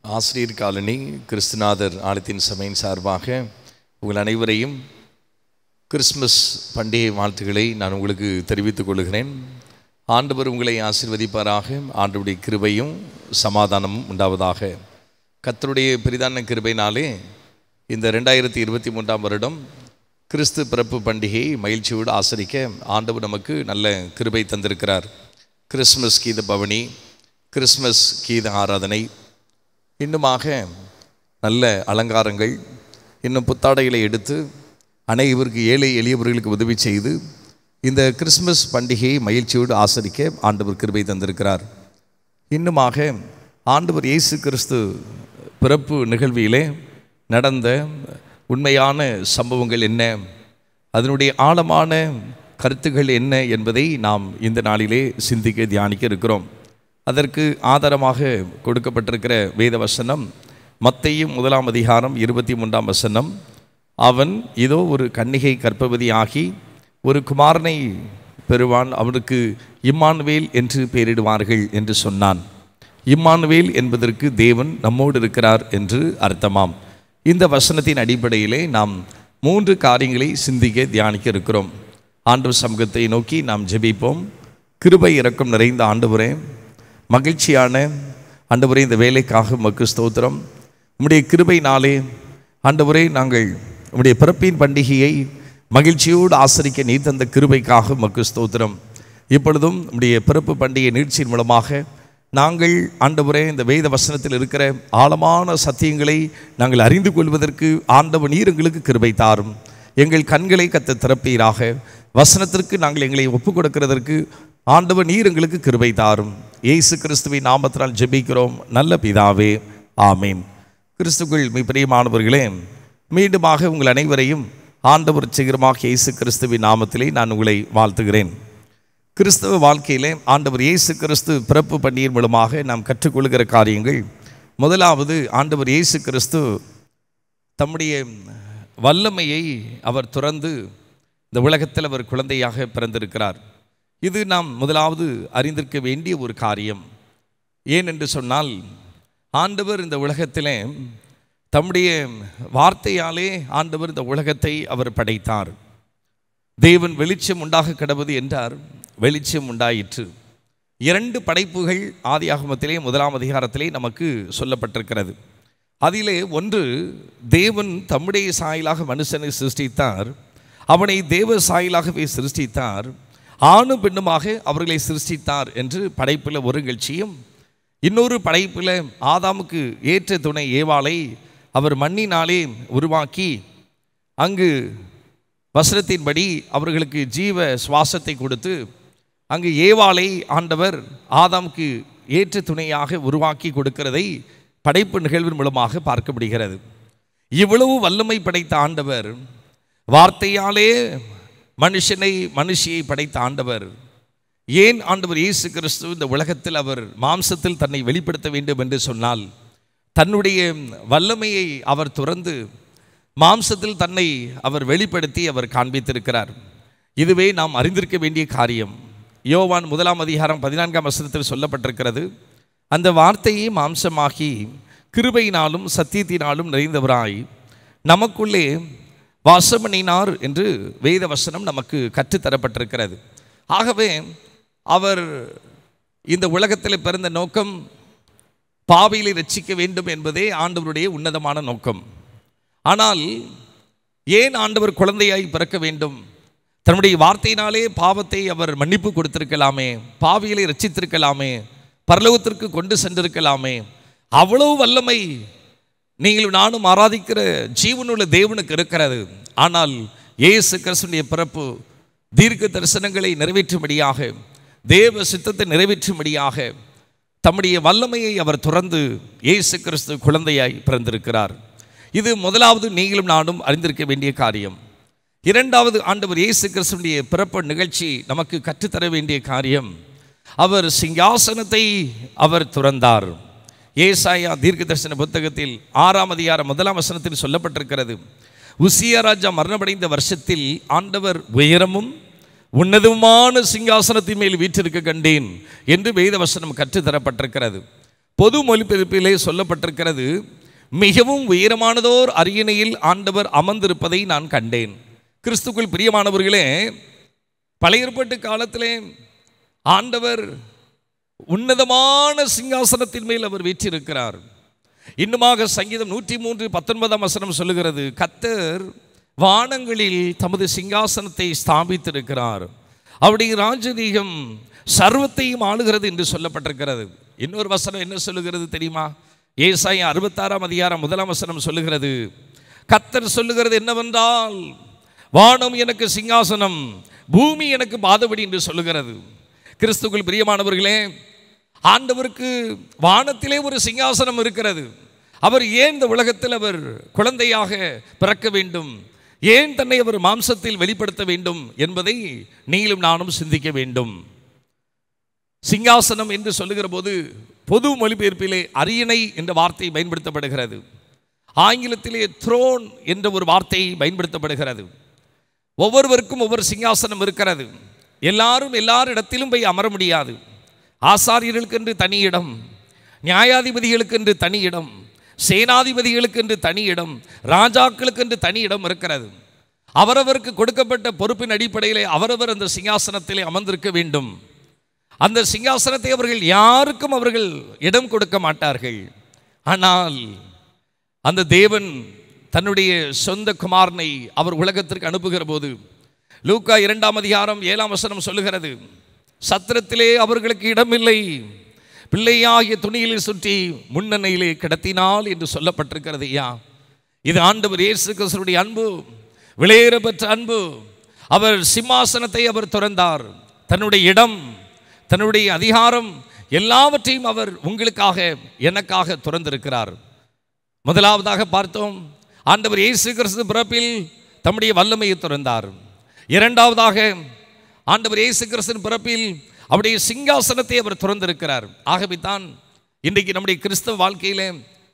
ஆசிரியர் காலனி கிறிஸ்துநாதர் ஆலயத்தின் சபையின் சார்பாக உங்கள் அனைவரையும் கிறிஸ்மஸ் பண்டிகை வாழ்த்துக்களை நான் உங்களுக்கு தெரிவித்துக் கொள்கிறேன் ஆண்டவர் உங்களை ஆசீர்வதிப்பாராக ஆண்டவருடைய கிருபையும் சமாதானமும் உண்டாவதாக கர்த்தருடைய பெரிதான கிருபையினாலே இந்த ரெண்டாயிரத்தி இருபத்தி மூன்றாம் வருடம் கிறிஸ்து பிறப்பு பண்டிகையை மகிழ்ச்சியோடு ஆசரிக்க ஆண்டவர் நமக்கு நல்ல கிருபை தந்திருக்கிறார் கிறிஸ்மஸ் கீத பவனி கிறிஸ்மஸ் கீத ஆராதனை இன்னுமாக நல்ல அலங்காரங்கள் இன்னும் புத்தாடைகளை எடுத்து அனைவருக்கு ஏழை எளியவர்களுக்கு உதவி செய்து இந்த கிறிஸ்மஸ் பண்டிகையை மகிழ்ச்சியோடு ஆசரிக்க ஆண்டவர் கிருபை தந்திருக்கிறார் இன்னுமாக ஆண்டவர் இயேசு கிறிஸ்து பிறப்பு நிகழ்விலே நடந்த உண்மையான சம்பவங்கள் என்ன அதனுடைய ஆழமான கருத்துகள் என்ன என்பதை நாம் இந்த நாளிலே சிந்திக்க தியானிக்க இருக்கிறோம் அதற்கு ஆதாரமாக கொடுக்கப்பட்டிருக்கிற வேத வசனம் மத்தையும் முதலாம் அதிகாரம் இருபத்தி மூன்றாம் வசனம் அவன் இதோ ஒரு கன்னிகை கற்பவதி ஆகி ஒரு குமாரனை பெறுவான் அவனுக்கு இம்மானுவேல் என்று பெயரிடுவார்கள் என்று சொன்னான் இம்மானுவேல் என்பதற்கு தேவன் நம்மோடு இருக்கிறார் என்று அர்த்தமாம் இந்த வசனத்தின் அடிப்படையிலே நாம் மூன்று காரியங்களை சிந்திக்க தியானிக்க இருக்கிறோம் ஆண்டவர் சமூகத்தை நோக்கி நாம் ஜெபிப்போம் கிருபை இரக்கம் நிறைந்த ஆண்டவரே மகிழ்ச்சியான ஆண்டவரே இந்த வேலைக்காக மக்கு ஸ்தோத்திரம் உம்முடைய கிருபைனாலே ஆண்டவரே நாங்கள் உம்முடைய பிறப்பின் பண்டிகையை மகிழ்ச்சியோடு ஆசரிக்க நீ தந்த கிருபைக்காக மக்கு ஸ்தோத்திரம் இப்பொழுதும் உம்முடைய பிறப்பு பண்டிகை நீட்சியின் மூலமாக நாங்கள் ஆண்டவரே இந்த வேத வசனத்தில் இருக்கிற ஆழமான சத்தியங்களை நாங்கள் அறிந்து கொள்வதற்கு ஆண்டவர் நீர் எங்களுக்கு கிருபை தாரும் எங்கள் கண்களை கத்த திறப்பீராக வசனத்திற்கு நாங்கள் எங்களை ஒப்புக் கொடுக்கிறதற்கு ஆண்டவர் நீர் எங்களுக்கு கிருபை தாரும் இயேசு கிறிஸ்துவின் நாமத்தினால் ஜெபிக்கிறோம் நல்ல பிதாவே ஆமீன் கிறிஸ்துக்குள் மிக பிரியமானவர்களே மீண்டுமாக உங்கள் அனைவரையும் ஆண்டவர் சீக்கிரமாக இயேசு கிறிஸ்துவின் நாமத்திலே நான் உங்களை வாழ்த்துகிறேன் கிறிஸ்தவ வாழ்க்கையிலே ஆண்டவர் இயேசு கிறிஸ்து பிறப்பு பண்டிகையின் மூலமாக நாம் கற்றுக்கொள்கிற காரியங்கள் முதலாவது ஆண்டவர் இயேசு கிறிஸ்து தம்முடைய வல்லமையை அவர் துறந்து இந்த உலகத்தில் அவர் குழந்தையாக பிறந்திருக்கிறார் இது நாம் முதலாவது அறிந்திருக்க வேண்டிய ஒரு காரியம் ஏன் என்று சொன்னால் ஆண்டவர் இந்த உலகத்திலே தம்முடைய வார்த்தையாலே ஆண்டவர் இந்த உலகத்தை அவர் படைத்தார் தேவன் வெளிச்சம் உண்டாக கிடவது என்றார் வெளிச்சம் உண்டாயிற்று இரண்டு படைப்புகள் ஆதியாகமத்திலே முதலாம் அதிகாரத்திலே நமக்கு சொல்லப்பட்டிருக்கிறது அதிலே ஒன்று தேவன் தம்முடைய சாயலாக மனுஷனை சிருஷ்டித்தார் அவனை தேவ சாயலாகவே சிருஷ்டித்தார் ஆணும் பெண்ணுமாக அவர்களை சிருஷ்டித்தார் என்று படைப்பில் ஒரு நிகழ்ச்சியும் இன்னொரு படைப்பில் ஆதாமுக்கு ஏற்ற துணை ஏவாளை அவர் மண்ணினாலே உருவாக்கி அங்கு வசனத்தின்படி அவர்களுக்கு ஜீவ சுவாசத்தை கொடுத்து அங்கு ஏவாளை ஆண்டவர் ஆதாமுக்கு ஏற்ற துணையாக உருவாக்கி கொடுக்கிறதை படைப்பு நிகழ்வின் மூலமாக பார்க்கப்படுகிறது இவ்வளவு வல்லமை படைத்த ஆண்டவர் வார்த்தையாலே மனுஷனை மனுஷியை படைத்த ஆண்டவர் ஏன் ஆண்டவர் இயேசு கிறிஸ்து இந்த உலகத்தில் அவர் மாம்சத்தில் தன்னை வெளிப்படுத்த வேண்டும் என்று சொன்னால் தன்னுடைய வல்லமையை அவர் துறந்து மாம்சத்தில் தன்னை அவர் வெளிப்படுத்தி அவர் காண்பித்திருக்கிறார் இதுவே நாம் அறிந்திருக்க வேண்டிய காரியம் யோவான் முதலாம் அதிகாரம் பதினான்காம் வசனத்தில் சொல்லப்பட்டிருக்கிறது அந்த வார்த்தையை மாம்சமாகி கிருபையினாலும் சத்தியத்தினாலும் நிறைந்தவராய் நமக்குள்ளே வாசமணினார் என்று வேத வசனம் நமக்கு கற்றுத்தரப்பட்டிருக்கிறது ஆகவே அவர் இந்த உலகத்தில் பிறந்த நோக்கம் பாவிகளை ரட்சிக்க வேண்டும் என்பதே ஆண்டவருடைய உன்னதமான நோக்கம் ஆனால் ஏன் ஆண்டவர் குழந்தையாய் பிறக்க வேண்டும் தன்னுடைய வார்த்தையினாலே பாவத்தை அவர் மன்னிப்பு கொடுத்திருக்கலாமே பாவிகளை ரட்சித்திருக்கலாமே பரலோகத்திற்கு கொண்டு சென்றிருக்கலாமே அவ்வளவு வல்லமை நீங்கள் நானும் ஆராதிக்கிற ஜீவனுள்ள தேவனுக்கு இருக்கிறது ஆனால் இயேசு கிறிஸ்துடைய பிறப்பு தீர்க்க தரிசனங்களை நிறைவேற்றும்படியாக தேவ சித்தத்தை நிறைவேற்றும்படியாக தம்முடைய வல்லமையை அவர் துறந்து இயேசு கிறிஸ்து குழந்தையாய் பிறந்திருக்கிறார் இது முதலாவது நீங்களும் நானும் அறிந்திருக்க வேண்டிய காரியம் இரண்டாவது ஆண்டவர் இயேசு கிறிஸ்துடைய பிறப்பு நிகழ்ச்சி நமக்கு கற்றுத்தர வேண்டிய காரியம் அவர் சிங்காசனத்தை அவர் துறந்தார் ஏசாயா தீர்க்க தரிசன புத்தகத்தில் ஆறாம் அதிகாரம் முதலாம் வசனத்தில் சொல்லப்பட்டிருக்கிறது உசியா ராஜா மரணமடைந்த வருஷத்தில் ஆண்டவர் உயரமும் உன்னதமான சிங்காசனத்தின் மேல் வீற்றிருக்க கண்டேன் என்று வேத வசனம் கற்றுத்தரப்பட்டிருக்கிறது பொது மொழிபெயர்ப்பிலே சொல்லப்பட்டிருக்கிறது மிகவும் உயரமானதோர் அரியணையில் ஆண்டவர் அமர்ந்திருப்பதை நான் கண்டேன் கிறிஸ்துக்குள் பிரியமானவர்களே பழைய ஏற்பாட்டு காலத்திலே ஆண்டவர் உன்னதமான சிங்காசனத்தின் மேல் அவர் வீற்றிருக்கிறார் இன்னுமாக சங்கீதம் நூற்றி மூன்று பத்தொன்பதாம் வசனம் சொல்லுகிறது கத்தர் வானங்களில் தமது சிங்காசனத்தை ஸ்தாபித்திருக்கிறார் அவருடைய ராஜரீகம் சர்வத்தையும் ஆளுகிறது என்று சொல்லப்பட்டிருக்கிறது இன்னொரு வசனம் என்ன சொல்லுகிறது தெரியுமா ஏசாய் அறுபத்தாறாம் அதிகாரம் முதலாம் வசனம் சொல்லுகிறது கத்தர் சொல்லுகிறது என்னவென்றால் வானம் எனக்கு சிங்காசனம் பூமி எனக்கு பாதபடி என்று சொல்லுகிறது கிறிஸ்துக்குள் பிரியமானவர்களே ஆண்டவருக்கு வானத்திலே ஒரு சிங்காசனம் இருக்கிறது அவர் ஏன் இந்த உலகத்தில் அவர் குழந்தையாக பிறக்க வேண்டும் ஏன் தன்னை அவர் மாம்சத்தில் வெளிப்படுத்த வேண்டும் என்பதை நீங்களும் நானும் சிந்திக்க வேண்டும் சிங்காசனம் என்று சொல்லுகிற போது பொது மொழிபெயர்ப்பிலே அரியணை என்ற வார்த்தை பயன்படுத்தப்படுகிறது ஆங்கிலத்திலே த்ரோன் என்ற ஒரு வார்த்தை பயன்படுத்தப்படுகிறது ஒவ்வொருவருக்கும் ஒவ்வொரு சிங்காசனம் இருக்கிறது எல்லாரும் எல்லாரிடத்திலும் போய் அமர முடியாது ஆசாரியர்களுக்கென்று தனி இடம் நியாயாதிபதிகளுக்கென்று தனி இடம் சேனாதிபதிகளுக்கென்று தனி இடம் ராஜாக்களுக்கென்று தனி இடம் இருக்கிறது அவரவருக்கு கொடுக்கப்பட்ட பொறுப்பின் அடிப்படையிலே அவரவர் அந்த சிங்காசனத்திலே அமர்ந்திருக்க வேண்டும் அந்த சிங்காசனத்தை அவர்கள் யாருக்கும் அவர்கள் இடம் கொடுக்க மாட்டார்கள் ஆனால் அந்த தேவன் தன்னுடைய சொந்த குமாரனை அவர் உலகத்திற்கு அனுப்புகிற போது லூக்கா இரண்டாம் அதிகாரம் ஏழாம் வசனம் சொல்லுகிறது சத்திரத்திலே அவர்களுக்கு இடமில்லை பிள்ளையாகிய துணியிலே சுற்றி முன்னணையிலே கிடத்தினால் என்று சொல்லப்பட்டிருக்கிறது ஐயா இது ஆண்டவர் இயேசு கிறிஸ்துடைய அன்பு விளையேற பெற்ற அன்பு அவர் சிம்மாசனத்தை அவர் துறந்தார் தன்னுடைய இடம் தன்னுடைய அதிகாரம் எல்லாவற்றையும் அவர் உங்களுக்காக எனக்காக துறந்திருக்கிறார் முதலாவதாக பார்த்தோம் ஆண்டவர் இயேசு கிறிஸ்து பிறப்பில் தம்முடைய வல்லமையை துறந்தார் இரண்டாவதாக ஆண்டவர் இயேசு கிறிஸ்துவின் பிறப்பில் அவருடைய சிங்காசனத்தை அவர் துறந்திருக்கிறார் ஆகவே தான் இன்றைக்கு நம்முடைய கிறிஸ்தவ வாழ்க்கையிலே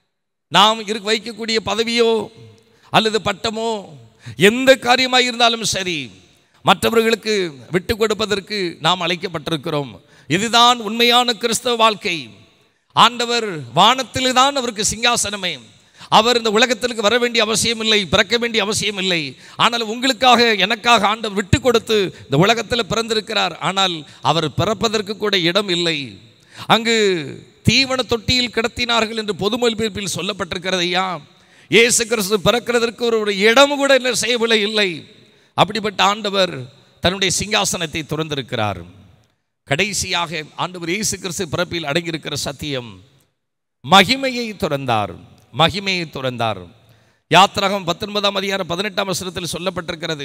நாம் இருக்க வைக்கக்கூடிய பதவியோ அல்லது பட்டமோ எந்த காரியமாக இருந்தாலும் சரி மற்றவர்களுக்கு விட்டு கொடுப்பதற்கு நாம் அழைக்கப்பட்டிருக்கிறோம் இதுதான் உண்மையான கிறிஸ்தவ வாழ்க்கை ஆண்டவர் வானத்தில் தான் அவருக்கு சிங்காசனமே அவர் இந்த உலகத்திற்கு வர வேண்டிய அவசியம் இல்லை பிறக்க வேண்டிய அவசியம் இல்லை ஆனால் உங்களுக்காக எனக்காக ஆண்டவர் விட்டு கொடுத்து இந்த உலகத்தில் பிறந்திருக்கிறார் ஆனால் அவர் பிறப்பதற்கு கூட இடம் இல்லை அங்கு தீவன தொட்டியில் கிடத்தினார்கள் என்று பொது மொழிபெயர்ப்பில் சொல்லப்பட்டிருக்கிறது ஐயா இயேசு கிறிஸ்து பிறக்கிறதற்கு ஒரு ஒரு இடம் கூட இல்லை செய்யவில்லை இல்லை அப்படிப்பட்ட ஆண்டவர் தன்னுடைய சிங்காசனத்தை துறந்திருக்கிறார் கடைசியாக ஆண்டவர் இயேசு கிறிஸ்து பிறப்பில் அடங்கியிருக்கிற சத்தியம் மகிமையை துறந்தார் மகிமையை துறந்தார் யாத்திரகம் பத்தொன்பதாம் அதிகாரம் பதினெட்டாம் வசனத்தில் சொல்லப்பட்டிருக்கிறது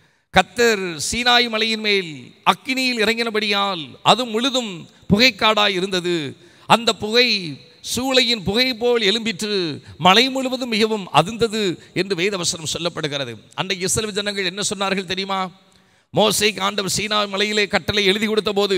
கத்தர் சீனாய் மலையின் மேல் அக்கினியில் இறங்கினபடியால் அது முழுதும் புகைக்காடாய் இருந்தது அந்த புகை சூளையின் புகை போல் எழும்பிற்று மலை முழுவதும் மிகவும் அதிர்ந்தது என்று வேதவசனம் சொல்லப்படுகிறது அன்றைக்கு இஸ்ரேல் ஜனங்கள் என்ன சொன்னார்கள் தெரியுமா மோசைக்கு ஆண்டவர் சீனா மலையிலே கட்டளை எழுதி கொடுத்த போது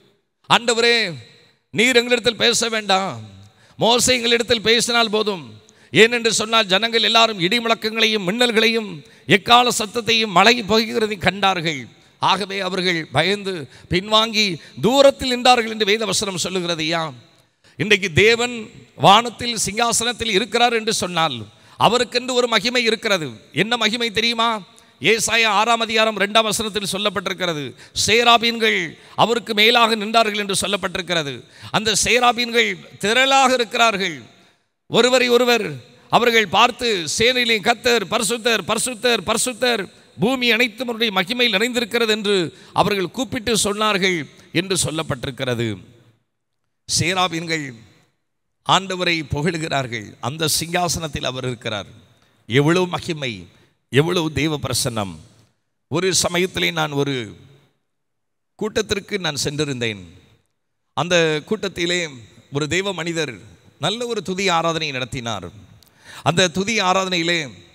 ஆண்டவரே நீர் எங்களிடத்தில் பேச வேண்டாம் மோசை எங்களிடத்தில் பேசினால் போதும் ஏனென்று சொன்னால் ஜனங்கள் எல்லாரும் இடி முழக்கங்களையும் மின்னல்களையும் எக்கால சத்தத்தையும் மழை புகைகிறதையும் கண்டார்கள் ஆகவே அவர்கள் பயந்து பின்வாங்கி தூரத்தில் நின்றார்கள் என்று வேதவசனம் சொல்லுகிறது ஐயா இன்றைக்கு தேவன் வானத்தில் சிங்காசனத்தில் இருக்கிறார் என்று சொன்னால் அவருக்கென்று ஒரு மகிமை இருக்கிறது என்ன மகிமை தெரியுமா ஏசாய ஆறாம் அதிகாரம் இரண்டாம் வசனத்தில் சொல்லப்பட்டிருக்கிறது சேராபீன்கள் அவருக்கு மேலாக நின்றார்கள் என்று சொல்லப்பட்டிருக்கிறது அந்த சேராபீன்கள் திரளாக இருக்கிறார்கள் ஒருவரை ஒருவர் அவர்கள் பார்த்து சேனையிலே கத்தர் பரிசுத்தர் பரிசுத்தர் பரிசுத்தர் பூமி அனைத்தும் அவருடைய மகிமையில் நிறைந்திருக்கிறது என்று அவர்கள் கூப்பிட்டு சொன்னார்கள் என்று சொல்லப்பட்டிருக்கிறது சேராபீன்கள் ஆண்டவரை புகழுகிறார்கள் அந்த சிங்காசனத்தில் அவர் இருக்கிறார் எவ்வளவு மகிமை எவ்வளவு தெய்வ பிரசன்னம் ஒரு சமயத்திலே நான் ஒரு கூட்டத்திற்கு நான் சென்றிருந்தேன் அந்த கூட்டத்திலே ஒரு தெய்வ மனிதர் நல்ல ஒரு துதி ஆராதனை நடத்தினார் அந்த துதி ஆராதனையிலே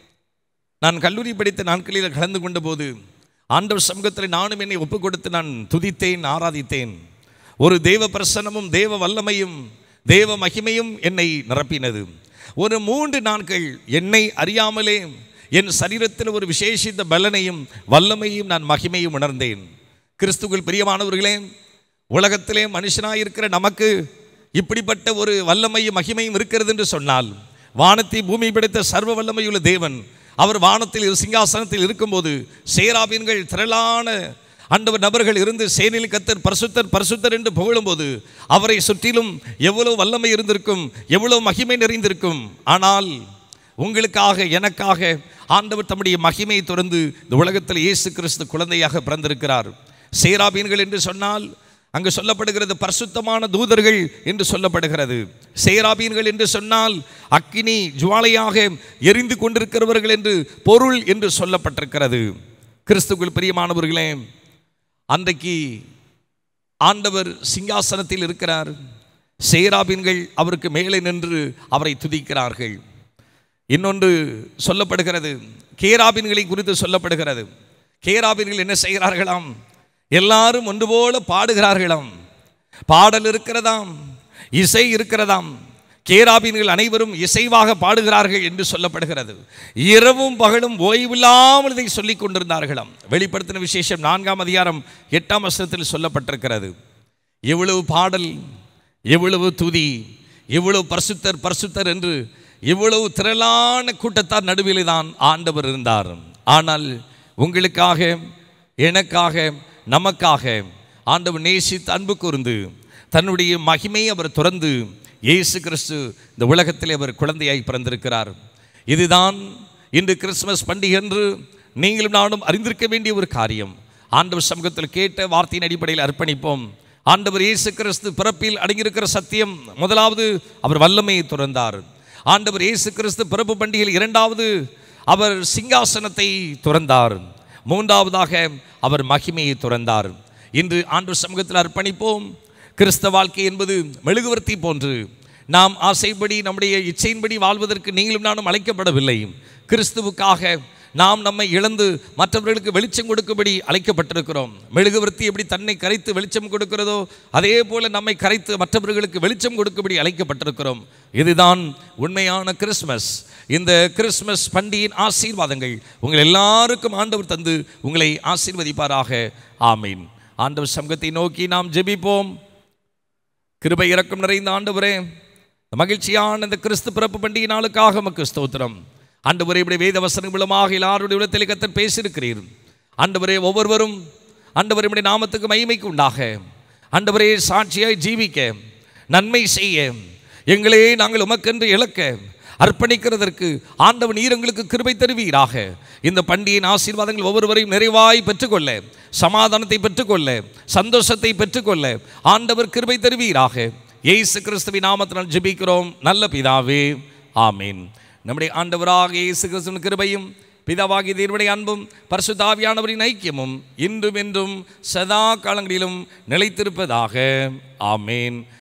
நான் கல்லூரி படித்த நாட்களில் கலந்து கொண்ட போது ஆண்டவர் சமூகத்தில் நானும் என்னை ஒப்புக் கொடுத்து நான் துதித்தேன் ஆராதித்தேன் ஒரு தேவ பிரசன்னமும் தேவ வல்லமையும் தேவ மகிமையும் என்னை நிரப்பினது ஒரு மூன்று நாட்கள் என்னை அறியாமலே என் சரீரத்தில் ஒரு விசேஷித்த பலனையும் வல்லமையும் நான் மகிமையும் உணர்ந்தேன் கிறிஸ்துக்குள் பிரியமானவர்களே உலகத்திலே மனுஷனாயிருக்கிற நமக்கு இப்படிப்பட்ட ஒரு வல்லமையும் மகிமையும் இருக்கிறது என்று சொன்னால் வானத்தை பூமி படைத்த சர்வ வல்லமையுள்ள தேவன் அவர் வானத்தில் இரு- சிங்காசனத்தில் இருக்கும்போது சேராபீன்கள் திரளான ஆண்டவர் நபர்கள் இருந்து சேனில் கத்தர் பரிசுத்தர் பரிசுத்தர் என்று புகழும்போது அவரை சுற்றிலும் எவ்வளவு வல்லமை இருந்திருக்கும் எவ்வளவு மகிமை நிறைந்திருக்கும் ஆனால் உங்களுக்காக எனக்காக ஆண்டவர் தம்முடைய மகிமையை தொடர்ந்து இந்த உலகத்தில் இயேசு கிறிஸ்து குழந்தையாக பிறந்திருக்கிறார் சேராபீன்கள் என்று சொன்னால் அங்கு சொல்லப்படுகிறது பரிசுத்தமான தூதர்கள் என்று சொல்லப்படுகிறது சேராபீன்கள் என்று சொன்னால் அக்கினி ஜுவாலையாக எரிந்து கொண்டிருக்கிறவர்கள் என்று பொருள் என்று சொல்லப்பட்டிருக்கிறது கிறிஸ்துக்குள் பிரியமானவர்களே அன்றைக்கு ஆண்டவர் சிங்காசனத்தில் இருக்கிறார் சேராபீன்கள் அவருக்கு மேலே நின்று அவரை துதிக்கிறார்கள் இன்னொன்று சொல்லப்படுகிறது கேராபின்களை குறித்து சொல்லப்படுகிறது கேராபின்கள் என்ன செய்கிறார்களாம் எல்லாரும் ஒன்று போல பாடுகிறார்களாம் பாடல் இருக்கிறதாம் இசை இருக்கிறதாம் கேராபின்கள் அனைவரும் இசைவாக பாடுகிறார்கள் என்று சொல்லப்படுகிறது இரவும் பகலும் ஓய்வில்லாமல் இதை சொல்லிக் கொண்டிருந்தார்களாம் வெளிப்படுத்தின விசேஷம் நான்காம் அதிகாரம் எட்டாம் வசனத்தில் சொல்லப்பட்டிருக்கிறது எவ்வளவு பாடல் எவ்வளவு துதி எவ்வளவு பரிசுத்தர் பரிசுத்தர் என்று இவ்வளவு திரளான கூட்டத்தார் நடுவிலே தான் ஆண்டவர் இருந்தார் ஆனால் உங்களுக்காக எனக்காக நமக்காக ஆண்டவர் நேசித்து அன்பு கூர்ந்து தன்னுடைய மகிமையை அவர் துறந்து இயேசு கிறிஸ்து இந்த உலகத்திலே அவர் குழந்தையாய் பிறந்திருக்கிறார் இதுதான் இன்று கிறிஸ்துமஸ் பண்டிகை என்று நீங்களும் நானும் அறிந்திருக்க வேண்டிய ஒரு காரியம் ஆண்டவர் சமூகத்தில் கேட்ட வார்த்தையின் அடிப்படையில் அர்ப்பணிப்போம் ஆண்டவர் இயேசு கிறிஸ்து பிறப்பில் அடங்கியிருக்கிற சத்தியம் முதலாவது அவர் வல்லமையை துறந்தார் ஆண்டவர் இயேசு கிறிஸ்து பிறப்பு பண்டிகையில் இரண்டாவது அவர் சிங்காசனத்தை துறந்தார் மூன்றாவதாக அவர் மகிமையை துறந்தார் இன்று ஆண்டவர் சமூகத்தில் அர்ப்பணிப்போம் கிறிஸ்தவ வாழ்க்கை என்பது மெழுகுவர்த்தி போன்று நாம் ஆசைப்படி நம்முடைய இச்சையின்படி வாழ்வதற்கு நீங்களும் நானும் அழைக்கப்படவில்லை கிறிஸ்துவுக்காக நாம் நம்மை இழந்து மற்றவர்களுக்கு வெளிச்சம் கொடுக்கும்படி அழைக்கப்பட்டிருக்கிறோம் மெழுகுவர்த்தி எப்படி தன்னை கரைத்து வெளிச்சம் கொடுக்கிறதோ அதே போல நம்மை கரைத்து மற்றவர்களுக்கு வெளிச்சம் கொடுக்கும்படி அழைக்கப்பட்டிருக்கிறோம் இதுதான் உண்மையான கிறிஸ்மஸ் இந்த கிறிஸ்மஸ் பண்டிகையின் ஆசீர்வாதங்கள் உங்கள் எல்லாருக்கும் ஆண்டவர் தந்து உங்களை ஆசீர்வதிப்பாராக ஆமீன் ஆண்டவர் சமூகத்தை நோக்கி நாம் ஜெபிப்போம் கிருபை இறக்கம் நிறைந்த ஆண்டவரே மகிழ்ச்சியான இந்த கிறிஸ்து பிறப்பு பண்டிகை நாளுக்காக மக்கு ஸ்தோத்திரம் ஆண்டவரே இப்படி வேத வசனம் மூலமாக எல்லாருடைய உள்ளத்தில் கத்தர் பேசியிருக்கிறீர் ஆண்டவரே ஒவ்வொருவரும் ஆண்டவரே இப்படி நாமத்துக்கு மகிமைக்கு உண்டாக ஆண்டவரே சாட்சியாய் ஜீவிக்க நன்மை செய்ய எங்களே நாங்கள் உமக்கென்று இழக்க அர்ப்பணிக்கிறதற்கு ஆண்டவன் நீர் எங்களுக்கு கிருபை தருவீராக இந்த பண்டிகையின் ஆசீர்வாதங்கள் ஒவ்வொருவரையும் நிறைவாய் பெற்றுக்கொள்ள சமாதானத்தை பெற்றுக்கொள்ள சந்தோஷத்தை பெற்றுக்கொள்ள ஆண்டவர் கிருபை தருவீராக இயேசு கிறிஸ்துவின் நாமத்தினால் ஜெபிக்கிறோம் நல்ல பிதாவே ஆமீன் நம்முடைய ஆண்டவராக இயேசு கிறிஸ்துவின் கிருபையும் பிதாவாகிய தேவனுடைய அன்பும் பரிசுத்தாவியானவரின் ஐக்கியமும் இன்றும் என்றும் சதா காலங்களிலும் நிலைத்திருப்பதாக ஆமேன்